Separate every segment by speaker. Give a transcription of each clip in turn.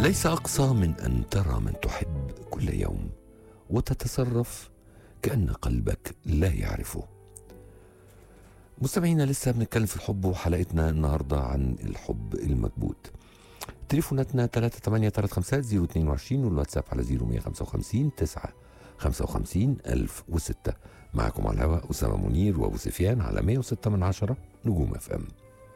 Speaker 1: ليس اقصى من ان ترى من تحب كل يوم وتتصرف كان قلبك لا يعرفه مستمعينا لسه بنتكلم في الحب وحلقتنا النهارده عن الحب المكبوت تليفوناتنا 38350 022 والواتساب على 0155 9 55 1006 معكم على الهواء أسامة منير وأبو سفيان على 106 من عشرة نجوم اف ام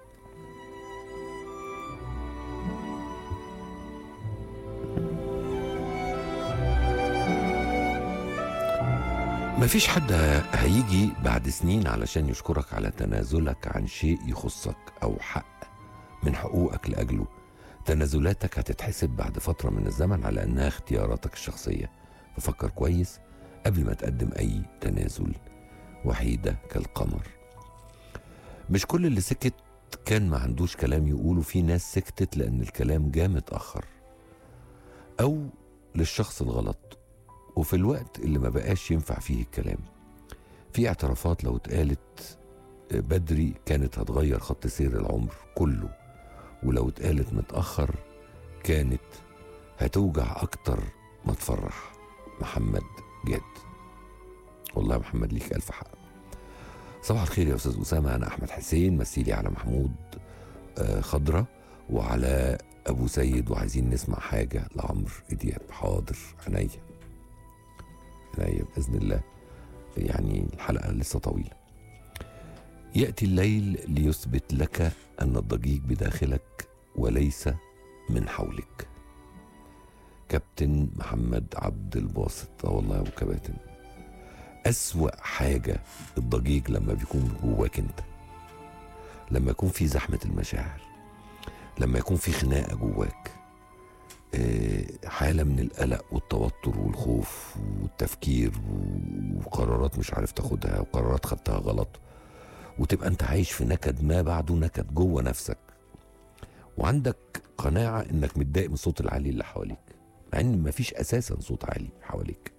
Speaker 1: مفيش حد هيجي بعد سنين علشان يشكرك على تنازلك عن شيء يخصك أو حق من حقوقك لأجله تنازلاتك هتتحسب بعد فترة من الزمن على أنها اختياراتك الشخصية ففكر كويس قبل ما تقدم أي تنازل وحيدة كالقمر مش كل اللي سكت كان ما عندوش كلام يقوله في ناس سكتت لأن الكلام جاء متأخر أو للشخص الغلط وفي الوقت اللي ما بقاش ينفع فيه الكلام في اعترافات لو اتقالت بدري كانت هتغير خط سير العمر كله ولو اتقالت متأخر كانت هتوجع أكتر ما تفرح محمد جاد والله يا محمد ليك ألف حق صباح الخير يا أستاذ أسامة أنا أحمد حسين مثيلي على محمود آه خضرة وعلى أبو سيد وعايزين نسمع حاجة لعمرو دياب حاضر عينيا عينيا بإذن الله يعني الحلقة لسه طويلة يأتي الليل ليثبت لك أن الضجيج بداخلك وليس من حولك كابتن محمد عبد الباسط اه والله يا ابو كباتن أسوأ حاجة الضجيج لما بيكون جواك انت لما يكون في زحمة المشاعر لما يكون في خناقة جواك آه، حالة من القلق والتوتر والخوف والتفكير وقرارات مش عارف تاخدها وقرارات خدتها غلط وتبقى انت عايش في نكد ما بعده نكد جوه نفسك وعندك قناعة انك متضايق من الصوت العالي اللي حواليك مع ان مفيش اساسا صوت عالي حواليك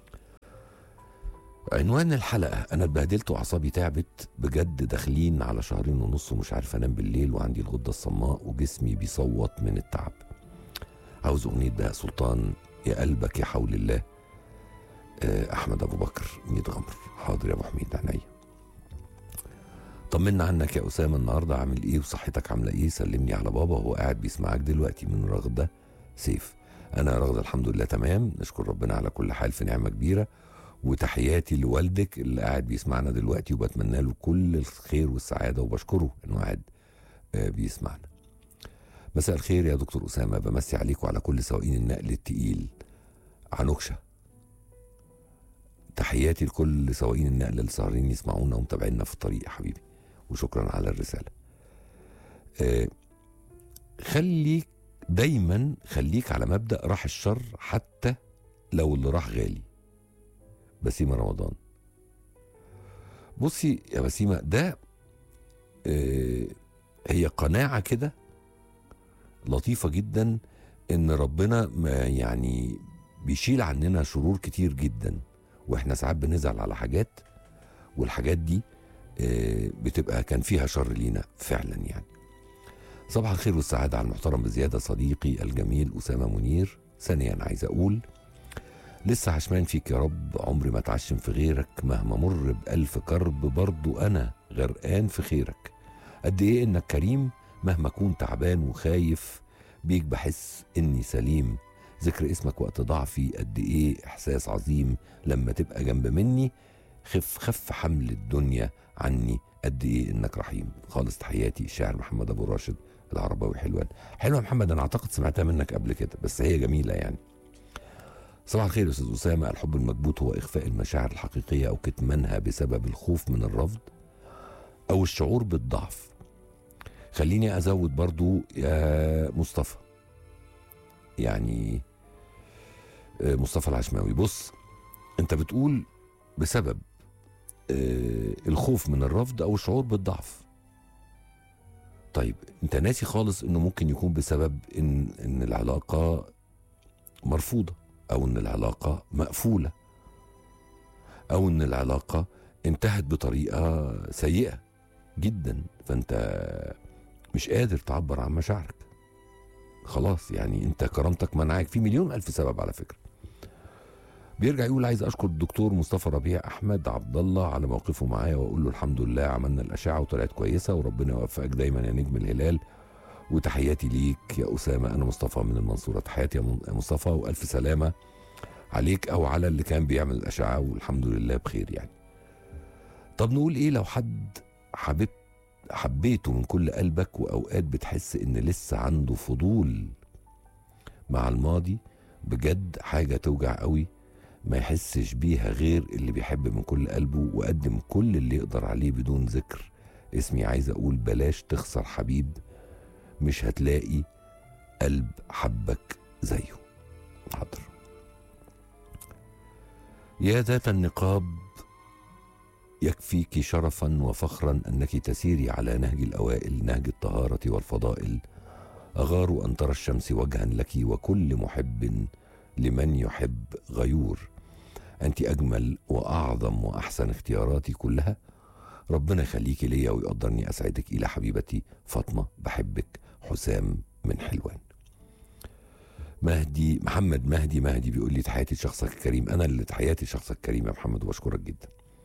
Speaker 1: عنوان الحلقة أنا اتبهدلت وأعصابي تعبت بجد داخلين على شهرين ونص ومش عارف أنام بالليل وعندي الغدة الصماء وجسمي بيصوت من التعب عاوز أغنية بهاء سلطان يا قلبك يا حول الله آه، أحمد أبو بكر ميت غمر حاضر يا أبو حميد عينيا طمنا عنك يا أسامة النهاردة عامل إيه وصحتك عاملة إيه سلمني على بابا وهو قاعد بيسمعك دلوقتي من رغدة سيف أنا رغدة الحمد لله تمام نشكر ربنا على كل حال في نعمة كبيرة وتحياتي لوالدك اللي قاعد بيسمعنا دلوقتي وبتمنى له كل الخير والسعادة وبشكره إنه قاعد آه، بيسمعنا مساء الخير يا دكتور أسامة بمسي عليك وعلى كل سواقين النقل التقيل عنوكشة تحياتي لكل سواقين النقل اللي سهرين يسمعونا ومتابعينا في الطريق يا حبيبي وشكرا على الرسالة آه، خليك دايما خليك على مبدأ راح الشر حتى لو اللي راح غالي بسيمة رمضان بصي يا بسيمة ده آه، هي قناعة كده لطيفة جدا ان ربنا ما يعني بيشيل عننا شرور كتير جدا واحنا ساعات بنزعل على حاجات والحاجات دي آه، بتبقى كان فيها شر لينا فعلا يعني صباح الخير والسعادة على المحترم بزيادة صديقي الجميل أسامة منير ثانيا عايز أقول لسه عشمان فيك يا رب عمري ما اتعشم في غيرك مهما مر بألف كرب برضو أنا غرقان في خيرك قد إيه إنك كريم مهما أكون تعبان وخايف بيك بحس إني سليم ذكر اسمك وقت ضعفي قد إيه إحساس عظيم لما تبقى جنب مني خف خف حمل الدنيا عني قد إيه إنك رحيم خالص تحياتي الشاعر محمد أبو راشد العرباوي حلوان حلوة يا محمد أنا أعتقد سمعتها منك قبل كده بس هي جميلة يعني صباح الخير يا استاذ اسامه الحب المكبوت هو اخفاء المشاعر الحقيقيه او كتمانها بسبب الخوف من الرفض او الشعور بالضعف خليني ازود برضو يا مصطفى يعني آه، مصطفى العشماوي بص انت بتقول بسبب آه، الخوف من الرفض او الشعور بالضعف طيب انت ناسي خالص انه ممكن يكون بسبب ان ان العلاقه مرفوضه او ان العلاقه مقفوله او ان العلاقه انتهت بطريقه سيئه جدا فانت مش قادر تعبر عن مشاعرك خلاص يعني انت كرامتك منعك في مليون الف سبب على فكره بيرجع يقول عايز اشكر الدكتور مصطفى ربيع احمد عبد الله على موقفه معايا واقول له الحمد لله عملنا الاشعه وطلعت كويسه وربنا يوفقك دايما يا نجم الهلال وتحياتي ليك يا اسامه انا مصطفى من المنصوره تحياتي يا من- يا مصطفى والف سلامه عليك او على اللي كان بيعمل الاشعه والحمد لله بخير يعني طب نقول ايه لو حد حبيب حبيته من كل قلبك واوقات بتحس ان لسه عنده فضول مع الماضي بجد حاجه توجع قوي ما يحسش بيها غير اللي بيحب من كل قلبه وقدم كل اللي يقدر عليه بدون ذكر اسمي عايز اقول بلاش تخسر حبيب مش هتلاقي قلب حبك زيه حاضر يا ذات النقاب يكفيك شرفا وفخرا انك تسيري على نهج الاوائل نهج الطهاره والفضائل اغار ان ترى الشمس وجها لك وكل محب لمن يحب غيور انت اجمل واعظم واحسن اختياراتي كلها ربنا يخليكي ليا ويقدرني اسعدك الى حبيبتي فاطمه بحبك حسام من حلوان مهدي محمد مهدي مهدي بيقول لي تحياتي لشخصك الكريم انا اللي تحياتي لشخصك الكريم يا محمد وبشكرك جدا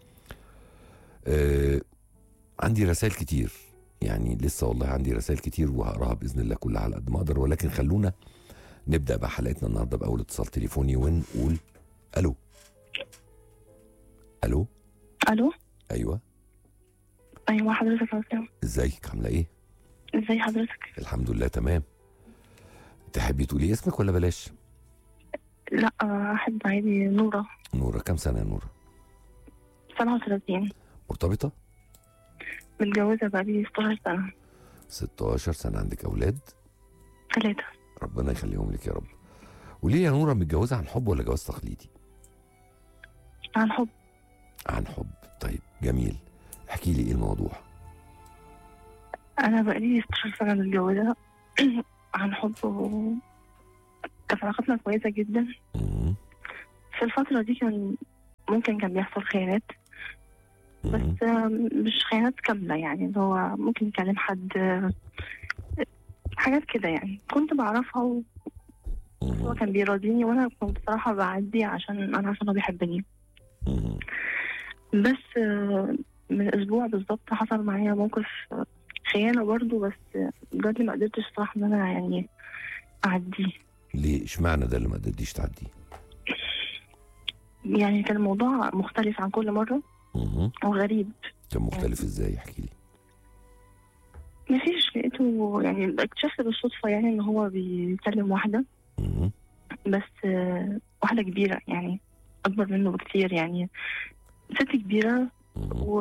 Speaker 1: آه عندي رسائل كتير يعني لسه والله عندي رسائل كتير وهقراها باذن الله كلها على قد ما اقدر ولكن خلونا نبدا بقى حلقتنا النهارده باول اتصال تليفوني ونقول الو الو
Speaker 2: الو
Speaker 1: ايوه
Speaker 2: ايوه حضرتك يا اسامه
Speaker 1: ازيك عامله ايه
Speaker 2: ازي حضرتك
Speaker 1: الحمد لله تمام تحبي تقولي اسمك ولا بلاش
Speaker 2: لا احب عادي نوره
Speaker 1: نوره كام سنه يا نوره
Speaker 2: 37
Speaker 1: مرتبطه
Speaker 2: متجوزه بقالي 16 سنه
Speaker 1: 16 سنه عندك اولاد
Speaker 2: ثلاثه
Speaker 1: ربنا يخليهم لك يا رب وليه يا نوره متجوزه عن حب ولا جواز تقليدي
Speaker 2: عن حب
Speaker 1: عن حب طيب جميل احكي لي ايه الموضوع
Speaker 2: انا بقالي 16 سنه متجوزه عن حب و كانت علاقتنا كويسه جدا
Speaker 1: مم.
Speaker 2: في الفتره دي كان ممكن كان بيحصل خيانات
Speaker 1: مم.
Speaker 2: بس آم، مش خيانات كامله يعني اللي هو ممكن يكلم حد آه، حاجات كده يعني كنت بعرفها وهو
Speaker 1: مم.
Speaker 2: كان بيراضيني وانا كنت صراحه بعدي عشان انا عارفه انه بيحبني
Speaker 1: مم.
Speaker 2: بس آه، من اسبوع بالظبط حصل معايا موقف آه، خيانه برضو بس آه، بجد ما قدرتش صراحه ان انا يعني اعديه
Speaker 1: ليه اشمعنى ده اللي ما قدرتيش تعديه
Speaker 2: يعني كان الموضوع مختلف عن كل مره
Speaker 1: مم.
Speaker 2: وغريب
Speaker 1: كان مختلف ازاي احكي لي
Speaker 2: مفيش لقيته يعني اكتشفت بالصدفه يعني ان هو بيكلم واحده
Speaker 1: مم.
Speaker 2: بس آه، واحده كبيره يعني اكبر منه بكتير يعني ست كبيره
Speaker 1: مم.
Speaker 2: و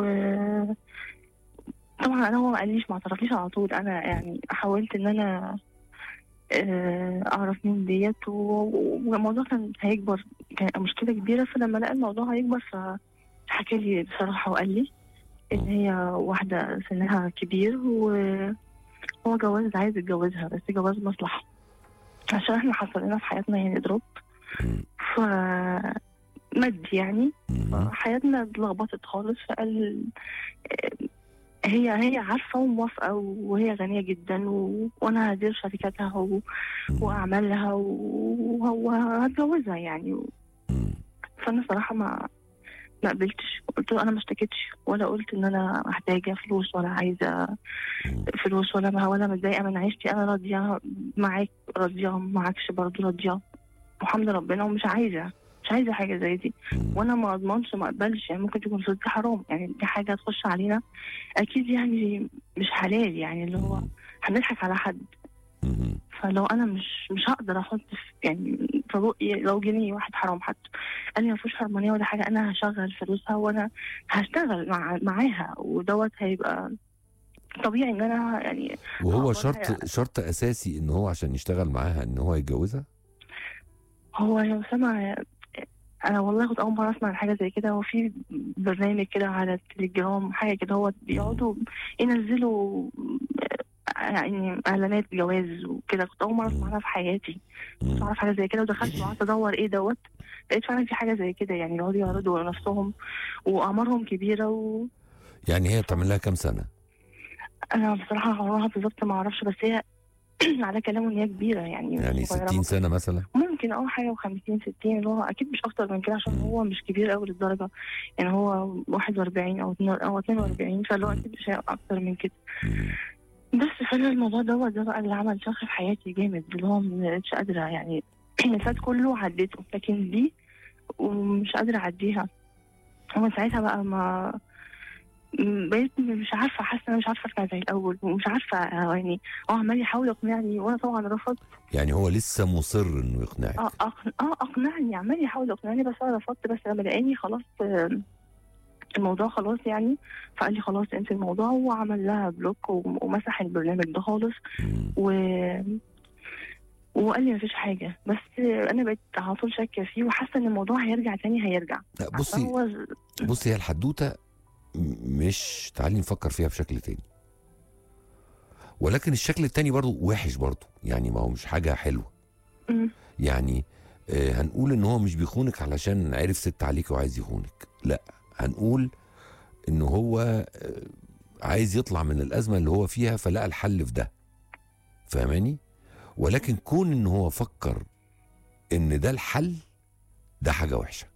Speaker 2: طبعا انا هو ما قاليش ما اعترفليش على طول انا يعني حاولت ان انا آه، اعرف مين ديت و- والموضوع كان هيكبر كان مشكله كبيره فلما لقى الموضوع هيكبر فحكى لي بصراحه وقال لي ان هي واحده سنها كبير وهو جواز عايز يتجوزها بس جواز مصلحه عشان احنا حصل لنا في حياتنا يعني دروب
Speaker 1: مم.
Speaker 2: ف مادي يعني
Speaker 1: مم.
Speaker 2: حياتنا اتلخبطت خالص فقال آه، هي هي عارفة وموافقة وهي غنية جدا و... وأنا هدير شركاتها و... وأعمالها و- وهتجوزها يعني
Speaker 1: مم.
Speaker 2: فأنا صراحة ما ما قبلتش قلت له أنا ما اشتكيتش ولا قلت إن أنا محتاجة فلوس ولا عايزة
Speaker 1: مم.
Speaker 2: فلوس ولا ما ولا متضايقة من عيشتي أنا راضية معاك راضية معاكش برضه راضية وحمد ربنا ومش عايزة مش عايزة حاجة زي دي
Speaker 1: مم.
Speaker 2: وانا ما اضمنش ما اقبلش يعني ممكن تكون فلوس دي حرام يعني دي حاجه تخش علينا اكيد يعني مش حلال يعني اللي هو
Speaker 1: مم.
Speaker 2: هنضحك على حد
Speaker 1: مم.
Speaker 2: فلو انا مش مش هقدر احط في يعني في رؤية لو جنيه واحد حرام حتى قال لي ما فيهوش حرمانيه ولا حاجه انا هشغل فلوسها وانا هشتغل مع معاها ودوت هيبقى طبيعي ان انا يعني
Speaker 1: وهو
Speaker 2: والله
Speaker 1: شرط شرط اساسي ان هو عشان يشتغل معاها ان هو يتجوزها
Speaker 2: هو يا اسامه انا والله كنت اول مره اسمع عن حاجه زي كده هو في برنامج كده على التليجرام حاجه كده هو بيقعدوا ينزلوا يعني اعلانات جواز وكده كنت اول مره اسمع عنها في حياتي كنت
Speaker 1: مم.
Speaker 2: اعرف حاجه زي كده ودخلت وقعدت ادور ايه دوت لقيت فعلا في حاجه زي كده يعني يقعدوا يعرضوا نفسهم واعمارهم كبيره وانا
Speaker 1: يعني هي بتعمل لها كام سنه
Speaker 2: بصراحه عمرها بالظبط ما اعرفش بس هي على كلامه ان هي كبيره يعني مش
Speaker 1: يعني
Speaker 2: صغيرة.
Speaker 1: 60 سنه مثلا
Speaker 2: ممكن اه حاجه و50 60 اللي هو اكيد مش اكتر من كده عشان
Speaker 1: مم.
Speaker 2: هو مش كبير قوي للدرجه يعني هو 41 او 2 او 42 فاللي هو
Speaker 1: مم.
Speaker 2: اكيد مش هيبقى اكتر من كده
Speaker 1: مم.
Speaker 2: بس فانا الموضوع دوت ده بقى اللي عمل شخ في حياتي جامد اللي هو مش قادره يعني اللي فات كله عديته لكن دي ومش قادره اعديها ومن ساعتها بقى ما م- بقيت مش عارفه حاسه انا مش عارفه ارجع زي الاول ومش عارفه يعني هو عمال يحاول يقنعني وانا طبعا رفضت
Speaker 1: يعني هو لسه مصر انه يقنعك
Speaker 2: اه أقن... اه اقنعني عمال يحاول يقنعني بس انا رفضت بس لما لقاني خلاص آه، الموضوع خلاص يعني فقال لي خلاص انسى الموضوع وعمل لها بلوك و- ومسح البرنامج ده خالص
Speaker 1: مم.
Speaker 2: و وقال لي مفيش حاجه بس آه، انا بقيت على طول شاكه فيه وحاسه ان الموضوع هيرجع تاني هيرجع
Speaker 1: لا بصي
Speaker 2: هو
Speaker 1: بصي هي الحدوته م- مش تعالي نفكر فيها بشكل تاني ولكن الشكل التاني برضو وحش برضو يعني ما هو مش حاجه حلوه
Speaker 2: مم.
Speaker 1: يعني آه، هنقول ان هو مش بيخونك علشان عرف ست عليك وعايز يخونك لا هنقول ان هو آه، عايز يطلع من الازمه اللي هو فيها فلقى الحل في ده فاهماني ولكن كون ان هو فكر ان ده الحل ده حاجه وحشه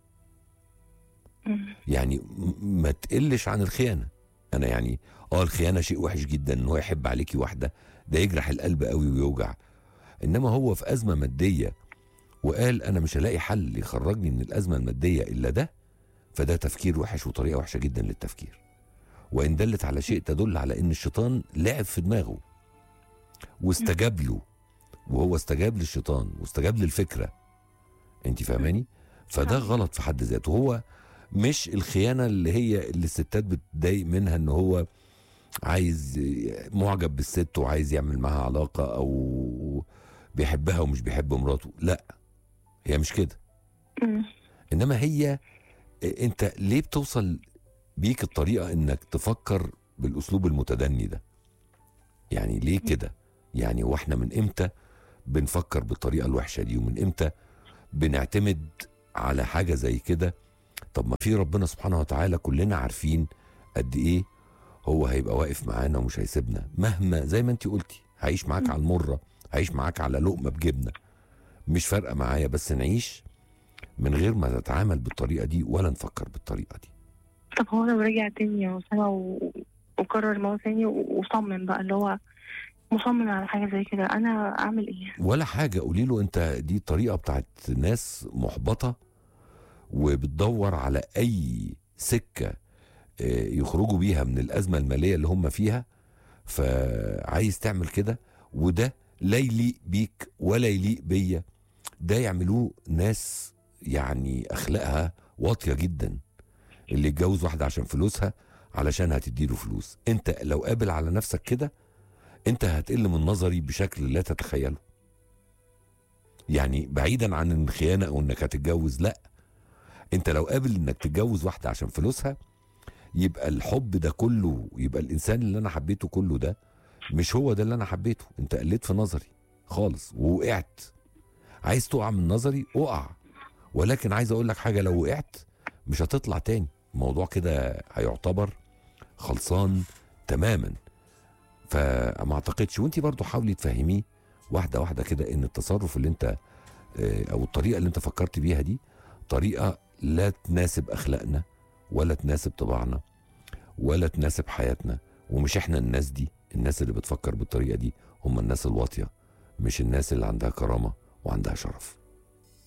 Speaker 2: مم.
Speaker 1: يعني م- ما تقلش عن الخيانه انا يعني اه الخيانه شيء وحش جدا ان هو يحب عليكي واحده ده يجرح القلب قوي ويوجع انما هو في ازمه ماديه وقال انا مش هلاقي حل يخرجني من الازمه الماديه الا ده فده تفكير وحش وطريقه وحشه جدا للتفكير وان دلت على شيء تدل على ان الشيطان لعب في دماغه واستجاب له وهو استجاب للشيطان واستجاب للفكره انت فاهماني فده
Speaker 2: فاهمة.
Speaker 1: غلط في حد ذاته هو مش الخيانه اللي هي اللي الستات بتضايق منها ان هو عايز معجب بالست وعايز يعمل معاها علاقه او بيحبها ومش بيحب مراته لا هي مش كده
Speaker 2: مم.
Speaker 1: انما هي انت ليه بتوصل بيك الطريقه انك تفكر بالاسلوب المتدني ده يعني ليه كده يعني واحنا من امتى بنفكر بالطريقه الوحشه دي ومن امتى بنعتمد على حاجه زي كده طب ما في ربنا سبحانه وتعالى كلنا عارفين قد ايه هو هيبقى واقف معانا ومش هيسيبنا مهما زي ما انت قلتي هعيش معاك
Speaker 2: مم.
Speaker 1: على المره هعيش معاك على لقمه بجبنه مش فارقه معايا بس نعيش من غير ما نتعامل بالطريقه دي ولا نفكر بالطريقه دي
Speaker 2: طب هو لو رجع تاني يا أسامة و... وكرر الموضوع تاني و- وصمم بقى اللي هو مصمم على حاجة زي كده أنا أعمل إيه؟
Speaker 1: ولا حاجه قولي له انت دي طريقه بتاعت ناس محبطه وبتدور على اي سكه آه، يخرجوا بيها من الازمه الماليه اللي هم فيها فعايز تعمل كده وده لا يليق بيك ولا يليق بيا ده يعملوه ناس يعني اخلاقها واطيه جدا اللي يتجوز واحده عشان فلوسها علشان هتديله فلوس انت لو قابل على نفسك كده انت هتقل من نظري بشكل لا تتخيله يعني بعيدا عن الخيانه او انك هتتجوز لا انت لو قابل انك تتجوز واحده عشان فلوسها يبقى الحب ده كله يبقى الانسان اللي انا حبيته كله ده مش هو ده اللي انا حبيته انت قلت في نظري خالص ووقعت عايز تقع من نظري اقع ولكن عايز اقول لك حاجه لو وقعت مش هتطلع تاني الموضوع كده هيعتبر خلصان تماما فما اعتقدش وانت برضو حاولي تفهميه واحده واحده كده ان التصرف اللي انت آه، او الطريقه اللي انت فكرت بيها دي طريقه لا تناسب اخلاقنا ولا تناسب طباعنا ولا تناسب حياتنا ومش احنا الناس دي الناس اللي بتفكر بالطريقه دي هم الناس الواطيه مش الناس اللي عندها كرامه وعندها شرف